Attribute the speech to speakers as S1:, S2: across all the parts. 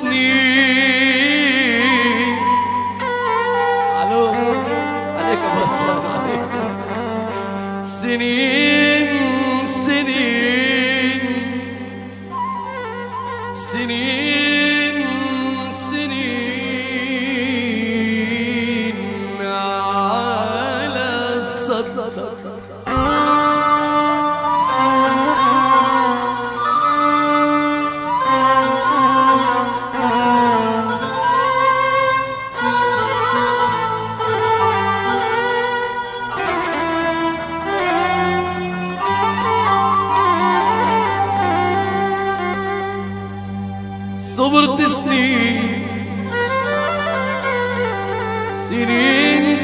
S1: سنين الو عليك ابو غسان عليك سنين سنين سنين سنين على الصدر صبرت سنين سنين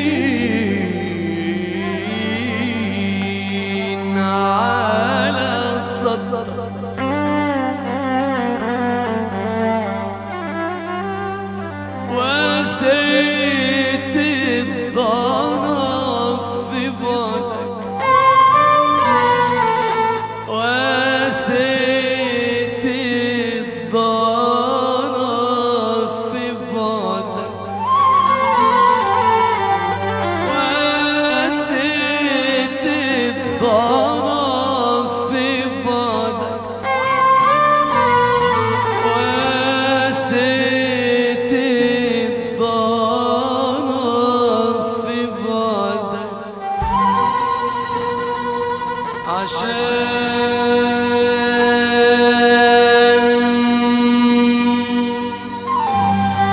S1: سنين على الصدر وسيت الضرب في بعدك وسيت الضرب في بعدك وسيت الضرب في بعدك وسيت الضرب في بعدك عشان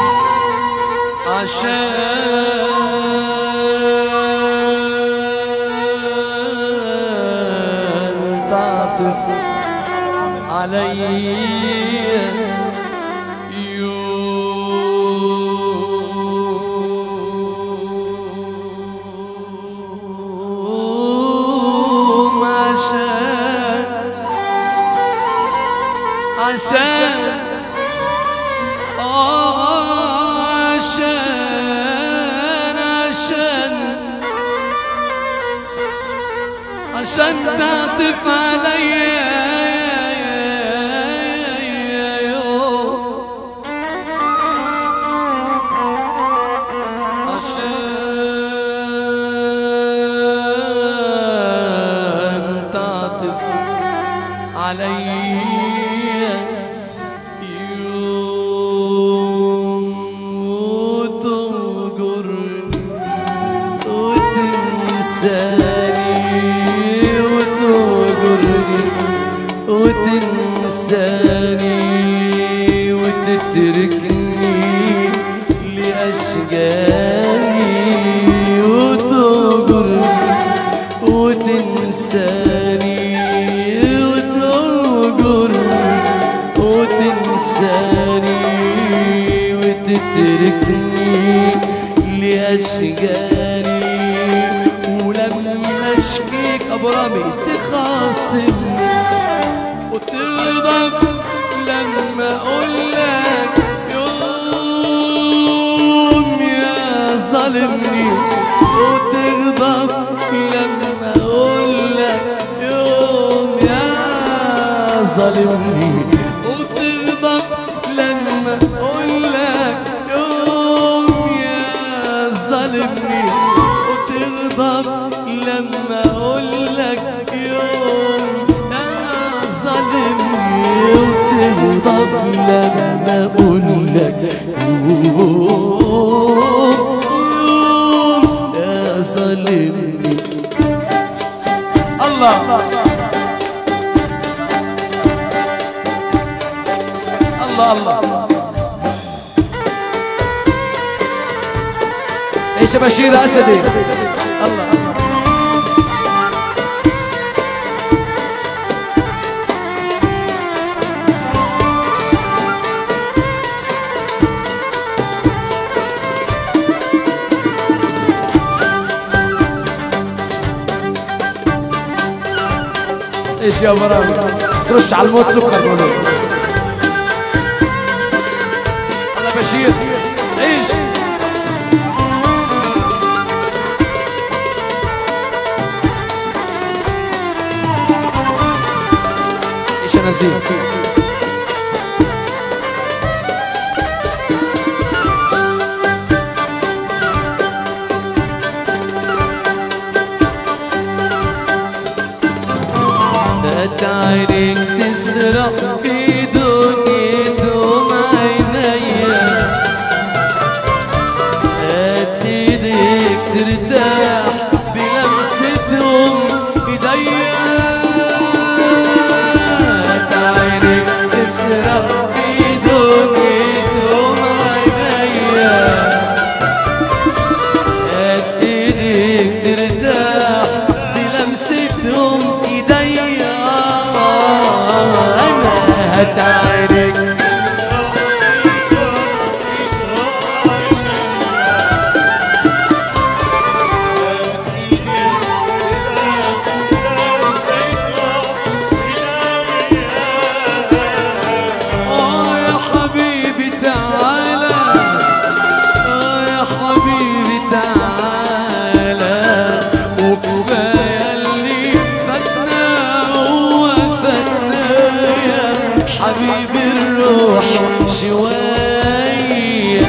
S1: عشان تعطف علي يوم عشان عشان آه عشان عشان عشان تعطف عليا عشان تعطف علي يوم وتغرني وتنساني وتغرني وتنساني وتتركني لأشجاني وتغرني وتنساني وتغرني وتنساني وتتركني لأشجاني ولما اشكيك ابو رامي تخاصمني وتغضب لما اقول لك يوم يا ظالمني وتغضب لما اقول لك يوم يا ظالمني وتغضب لما اقول لك يوم يا ظالمني وتغضب لما اقول لك يوم يا ظالمني وتغضب لما اقول لك يوم يوم يا ظالمني الله الله الله ايش يا بشير اسدي الله ايش يا برامج ترش على الموت سكر بقولوا الله بشير عيش ايش يا نزيل
S2: ترتاح بلمستهم ايديا عينك تسرح في دنيتهم عينيا قد ايديك ترتاح بلمستهم ايديا انا هتعينك آه يا حبيبي تعالى آه يا حبيبي تعالى وكفاية اللي فاتنا هو فاتنا يا حبيبي الروح شوية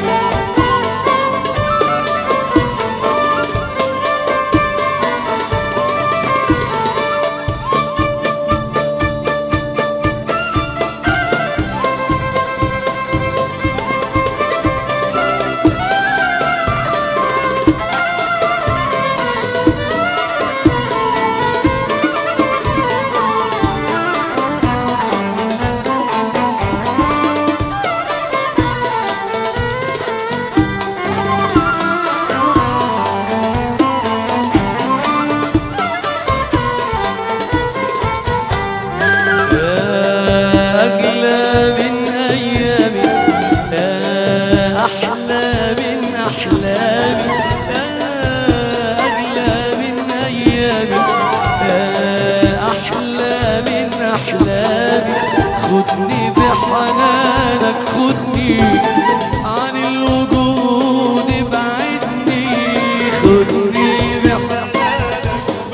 S2: يا أغلى من أيامي يا أحلى من أحلامي يا أغلى من أيامي يا أحلى من أحلامي خدني بحنانك خدني عن الوجود ابعدني خدني بحنانك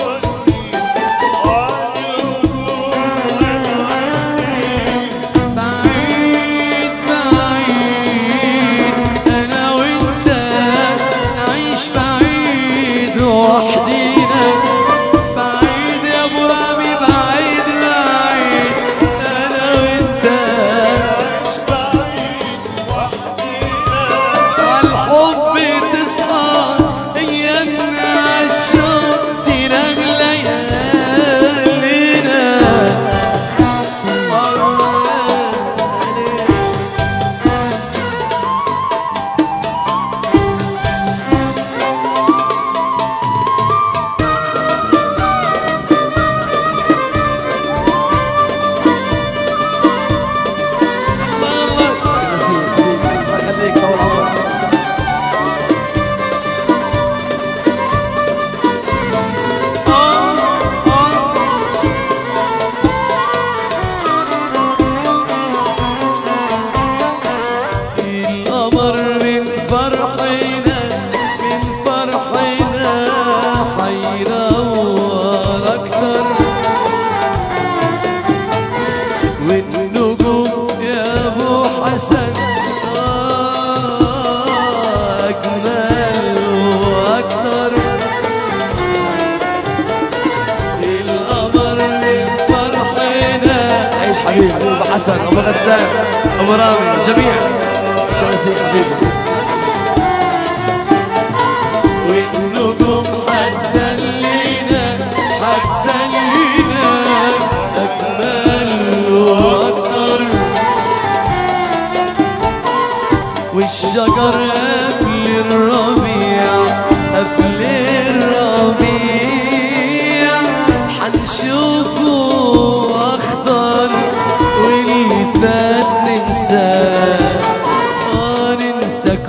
S2: بعيد بعيد انا وانت نعيش بعيد وحدينا بعيد يا ابو رامي بعيد بعيد انا وانت الحب تصحى ايامنا عالشوق تنام ليالينا
S1: خليك طول عمرك
S2: القمر من فرحنا من فرحنا حينور اكتر والنجوم يا ابو حسن آه، اجمل واكتر القمر من فرحنا
S1: عيش حبيبي ابو حسن ابو غسان ابو رامي جميع شمسي حبيبي
S2: والنجوم حتى اللينا حتى اللينا أجمل وأكتر والشجر قبل الربيع قبل الربيع حنشوفه أخضر واللي فات ننساه آه ننسى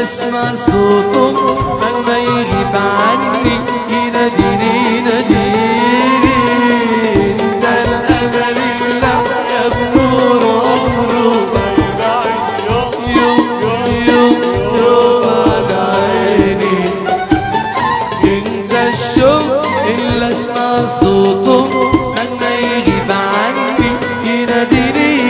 S2: اسمع صوته لما يغيب عني يناديني يناديني انت الامل اللي يا بنور عمره يوم يوم يوم على عيني انت الشوق اللي اسمع صوته لما يغيب عني يناديني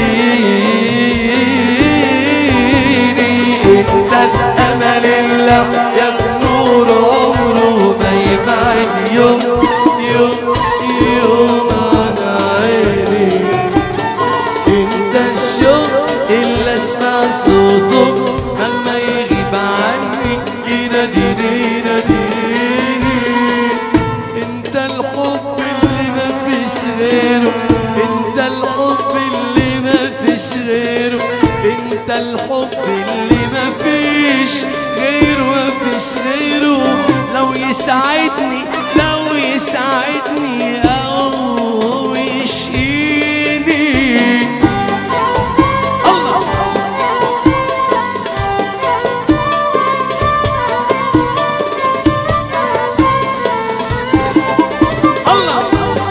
S2: يناديني انت الامل اللي يا نور عمره ما يبعد يوم يوم يوم عن عيني انت الشوق اللي اسمع صوته لما يغيب عني يناديني يناديني انت الحب اللي ما فيش غيره انت الحب اللي ما فيش غيره انت الحب اللي ما فيش غيره ما فيش غيره لو يسعدني لو يسعدني او يشقيني الله الله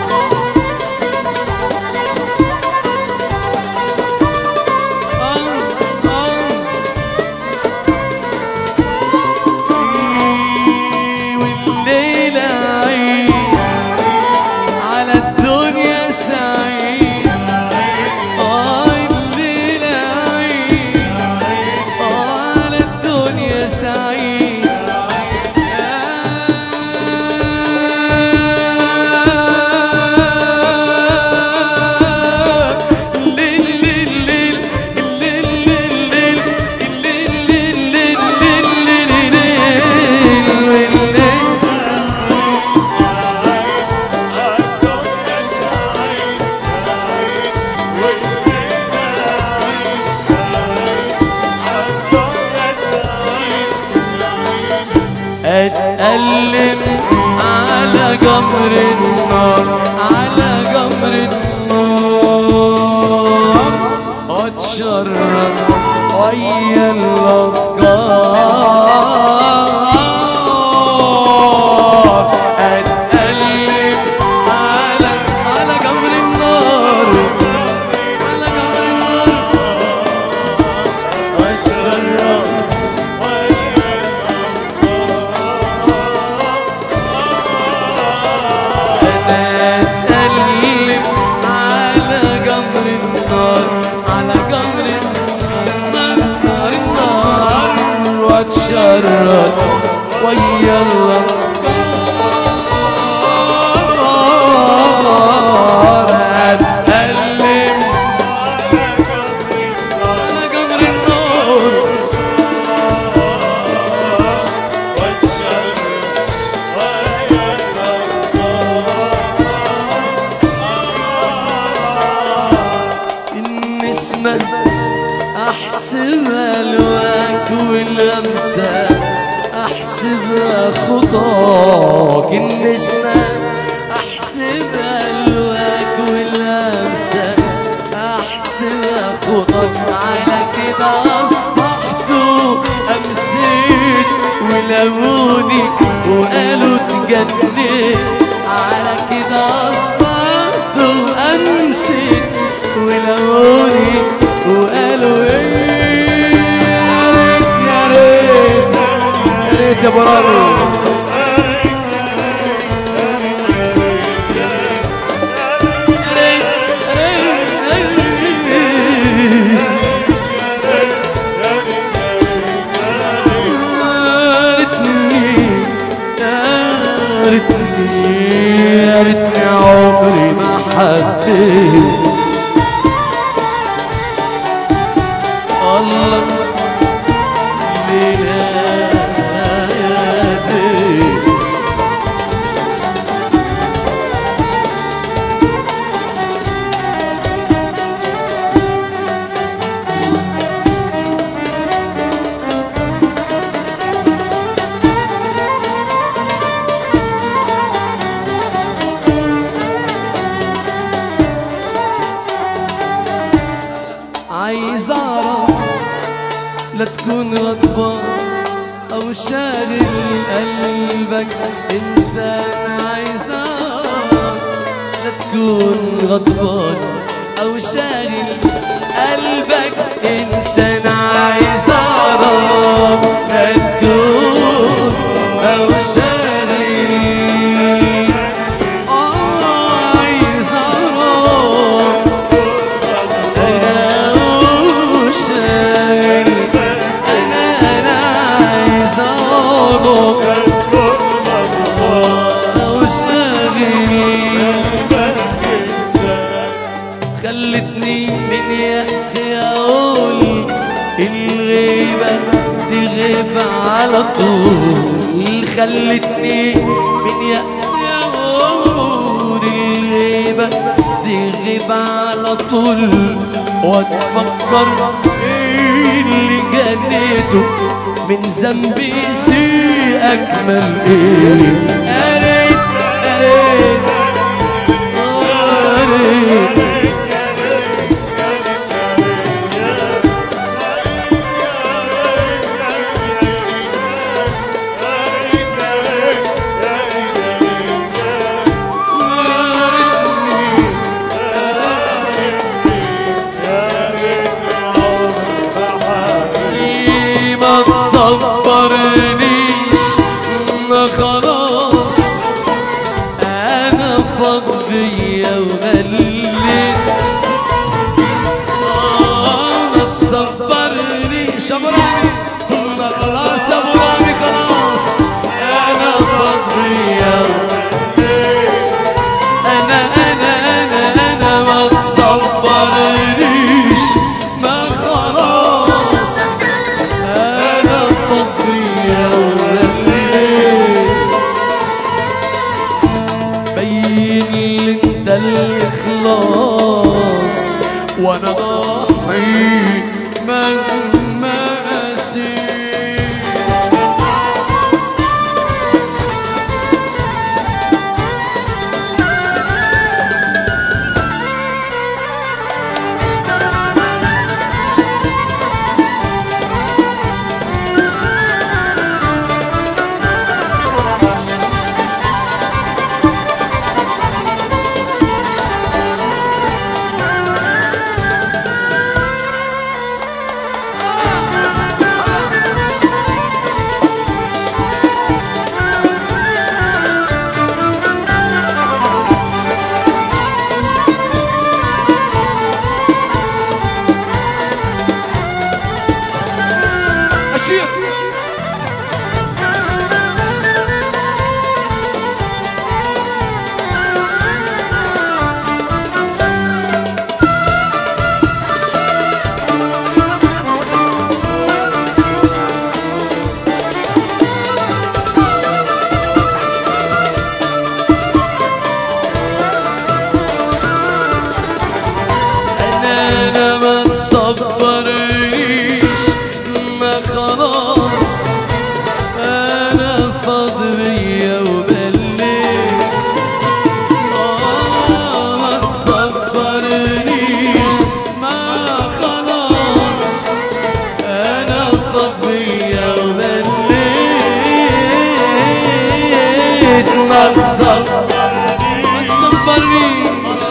S2: والليلة عيد على الدنيا سعيد آه الليلة عيد آه على الدنيا سعيد أتألم على جمر النار على جمر النار أتشرب ويا الأفكار أتألم على على جمر النار على جمر النار أتشرب أنا أتألم على جمر النار على جمر النار نار النار واتشرد ويا الأفكار أتألم على جمر النار النسمة أحسبها لواك واللمسة أحسبها خطاك النسمة أحسبها لواك واللمسة أحسبها خطاك على كده أصبحت أمسيت ولموني وقالوا تجنن على كده أصبحت أمسيت ولموني وقالوا ايه يا ريت يا ريت يا ريت يا براري يا ريتني يا ريتني يا ريتني عمري ما حبيت الله ليلة لا تكون غضبان أو شاغل قلبك إنسان عايزك لا تكون غضبان أو شاغل قلبك إنسان عايزك لا تكون أو شاغل آه عايزك أنا وشاغل أنا أنا عايز أغضب وشاغل خلتني من يأسي أقول الغيبة تغيب على طول خلتني من يأسي أقول الغيبة تغيب على طول واتفكر إيه اللي جنيته من ذنبي سي أجمل إيه يا ريت يا ريت يا ريت ما تصبرنيش ما خلاص انا فاضي وغليت آه، ما تصبرنيش يا ابو رامي ما خلاص يا ابو رامي خلاص انا فاضي انا انا انا انا ما تصبرنيش ما خلاص انا فضية وغليت بين لي انت الاخلاص وانا ضحي مهما اسير أشير أنا أنا ما تصبرنيش ما خلاص أنا فاضي وبليت آه ما تصبرنيش ما خلاص أنا فاضي وبليت ما تصبرنيش ما تصبرنيش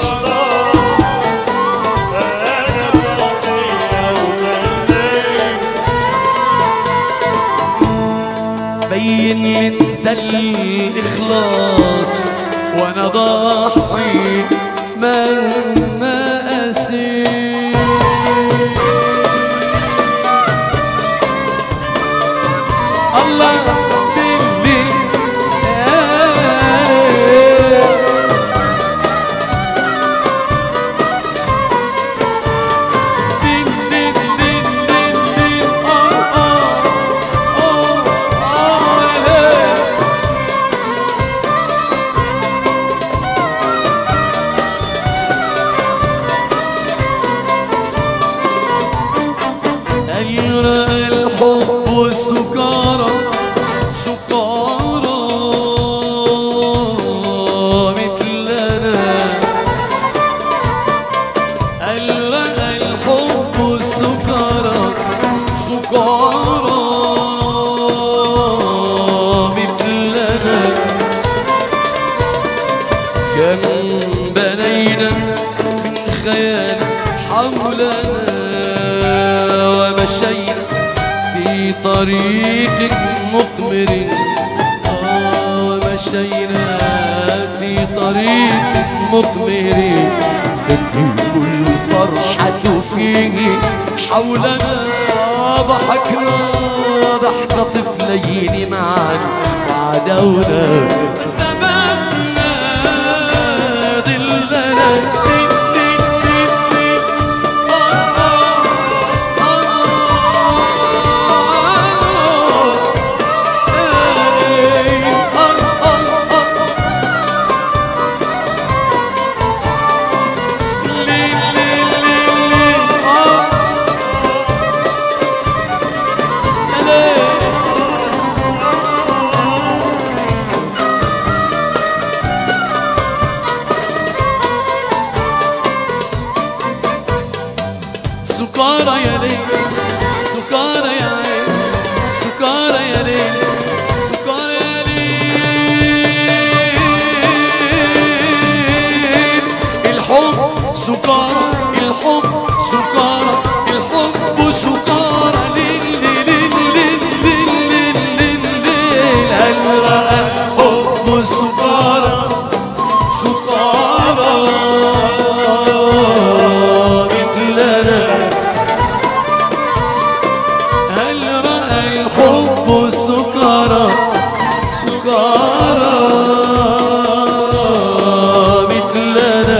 S2: بين لي انت الاخلاص وانا ضحي مهما اسير الله باللي دين دين دين دين دين آه آه آه آه آه حولنا ومشينا في طريق مثمر آه، مشينا في طريق مثمر تدوم الفرحة فيه حولنا ضحكنا ضحك طفلين معا وعدونا فسببنا ظلنا سكارى يا ليل سكارى يا عين سكارى يا ليل سكارى يا ليل الحب سكارى الحب سكارى الحب سكارى ليل ليل ليل ليل ليل ليل ليل هل رأى الحب سكارى سكارى مثلنا هل رأى الحب سكارى سكارى مثلنا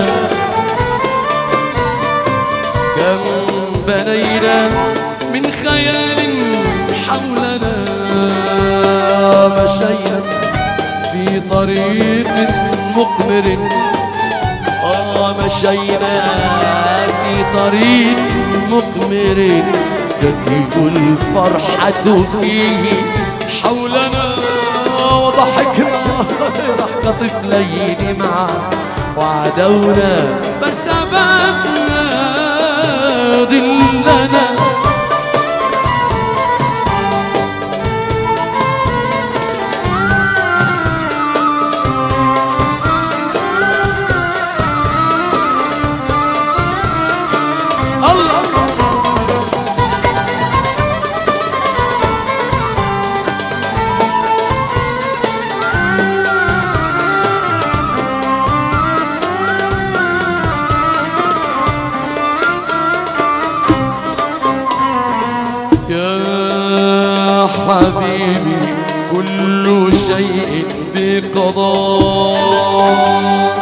S2: كم بنينا من خيال حولنا مشينا في طريق مقمر آه مشينا في طريق مثمر تكيب الفرحة فيه حولنا وضحكنا ضحك طفلين معا وعدونا فسببنا ظلنا الله يا حبيبي كل شيء بقضاء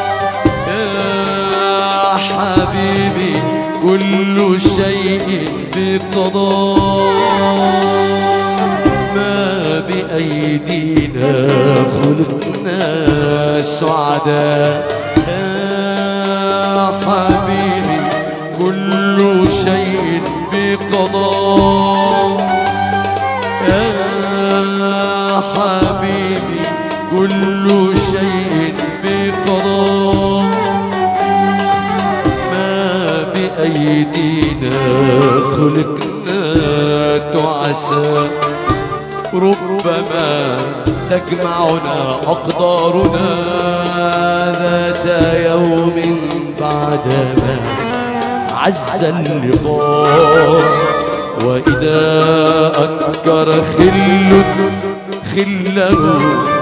S2: يا حبيبي كل شيء بقضاء ما بأيدينا خلقنا سعداء يا حبيبي كل شيء بقضاء يا حبيبي كل شيء بقضاء ما بأيدينا خلقنا تعسى ربما تجمعنا أقدارنا ذات يوم بعدما عز اللقاء وإذا أنكر خل خله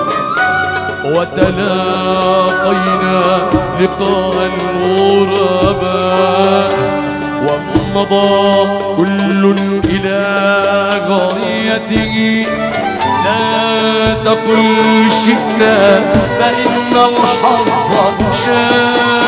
S2: وتلاقينا لقاء الغرباء ومضى كل إلى غايته لا تقل شئنا فإن الحظ شاء